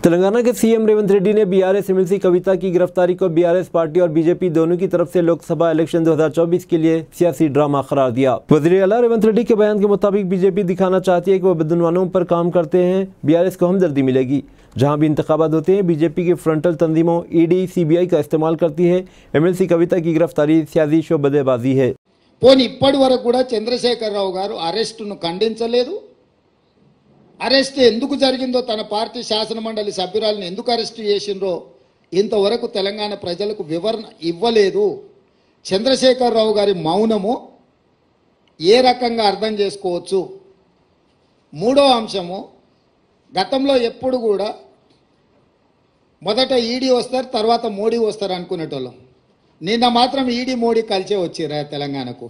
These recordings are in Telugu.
तेलंगाना के सीएम रेवंत रेड्डी ने बीआरएस एमएलसी कविता की गिरफ्तारी को बीआरएस पार्टी और बीजेपी दोनों की तरफ से लोकसभा इलेक्शन 2024 के लिए सियासी ड्रामा करार दिया वजीर अला रेवंत रेड्डी के बयान के मुताबिक बीजेपी दिखाना चाहती है कि वो बदनवानों पर काम करते हैं बीआरएस को हमदर्दी मिलेगी जहां भी इंतखाबात होते हैं बीजेपी की फ्रंटल तंजीमों ईडी सीबीआई का इस्तेमाल करती है एमएलसी कविता की गिरफ्तारी सियासी शोबदेबाजी है పోనీ ఇప్పటి వరకు కూడా చంద్రశేఖరరావు గారు అరెస్టును ఖండించలేదు అరెస్ట్ ఎందుకు జరిగిందో తన పార్టీ శాసనమండలి సభ్యురాలను ఎందుకు అరెస్ట్ చేసిండ్రో ఇంతవరకు తెలంగాణ ప్రజలకు వివరణ ఇవ్వలేదు చంద్రశేఖరరావు గారి మౌనము ఏ రకంగా అర్థం చేసుకోవచ్చు మూడో అంశము గతంలో ఎప్పుడు కూడా మొదట ఈడీ వస్తారు తర్వాత మోడీ వస్తారు అనుకునేటోళ్ళం నిన్న మాత్రం ఈడీ మోడీ కలిసే వచ్చిరా తెలంగాణకు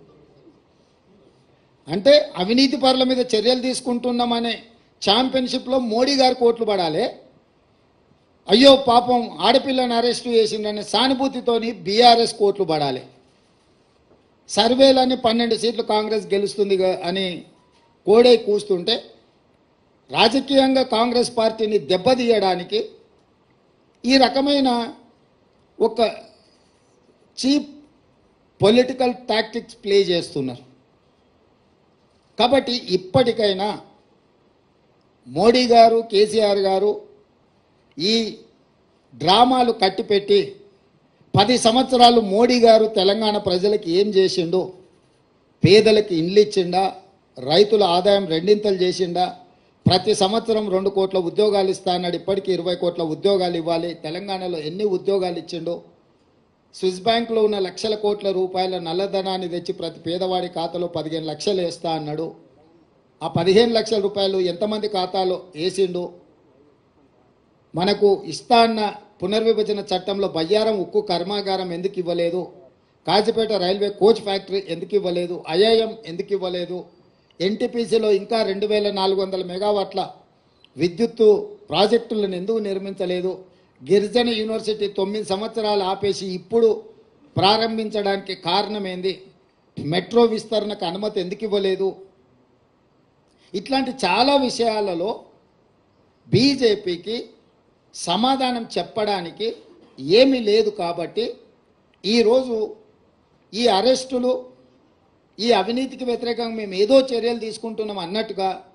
అంటే అవినీతి పరుల మీద చర్యలు తీసుకుంటున్నామనే ఛాంపియన్షిప్లో మోడీ గారు కోట్లు పడాలి అయ్యో పాపం ఆడపిల్లని అరెస్టు చేసిండనే సానుభూతితోని బీఆర్ఎస్ కోట్లు పడాలి సర్వేలని పన్నెండు సీట్లు కాంగ్రెస్ గెలుస్తుంది గా- అని కోడే కూస్తుంటే రాజకీయంగా కాంగ్రెస్ పార్టీని దెబ్బతీయడానికి ఈ రకమైన ఒక చీప్ పొలిటికల్ టాక్టిక్స్ ప్లే చేస్తున్నారు కాబట్టి ఇప్పటికైనా మోడీ గారు కేసీఆర్ గారు ఈ డ్రామాలు కట్టిపెట్టి పది సంవత్సరాలు మోడీ గారు తెలంగాణ ప్రజలకు ఏం చేసిండు పేదలకు ఇండ్లు ఇచ్చిండా రైతుల ఆదాయం రెండింతలు చేసిండా ప్రతి సంవత్సరం రెండు కోట్ల ఉద్యోగాలు ఇస్తా అన్నాడు ఇప్పటికీ ఇరవై కోట్ల ఉద్యోగాలు ఇవ్వాలి తెలంగాణలో ఎన్ని ఉద్యోగాలు ఇచ్చిండో స్విస్ బ్యాంక్లో ఉన్న లక్షల కోట్ల రూపాయల నల్లధనాన్ని తెచ్చి ప్రతి పేదవాడి ఖాతాలో పదిహేను లక్షలు వేస్తా అన్నాడు ఆ పదిహేను లక్షల రూపాయలు ఎంతమంది ఖాతాలో వేసిండు మనకు ఇస్తా అన్న పునర్విభజన చట్టంలో బయ్యారం ఉక్కు కర్మాగారం ఎందుకు ఇవ్వలేదు కాజిపేట రైల్వే కోచ్ ఫ్యాక్టరీ ఎందుకు ఇవ్వలేదు ఐఐఎం ఎందుకు ఇవ్వలేదు ఎన్టీపీసీలో ఇంకా రెండు వేల నాలుగు వందల మెగావాట్ల విద్యుత్తు ప్రాజెక్టులను ఎందుకు నిర్మించలేదు గిరిజన యూనివర్సిటీ తొమ్మిది సంవత్సరాలు ఆపేసి ఇప్పుడు ప్రారంభించడానికి కారణం ఏంది మెట్రో విస్తరణకు అనుమతి ఎందుకు ఇవ్వలేదు ఇట్లాంటి చాలా విషయాలలో బీజేపీకి సమాధానం చెప్పడానికి ఏమీ లేదు కాబట్టి ఈరోజు ఈ అరెస్టులు ఈ అవినీతికి వ్యతిరేకంగా మేము ఏదో చర్యలు తీసుకుంటున్నాం అన్నట్టుగా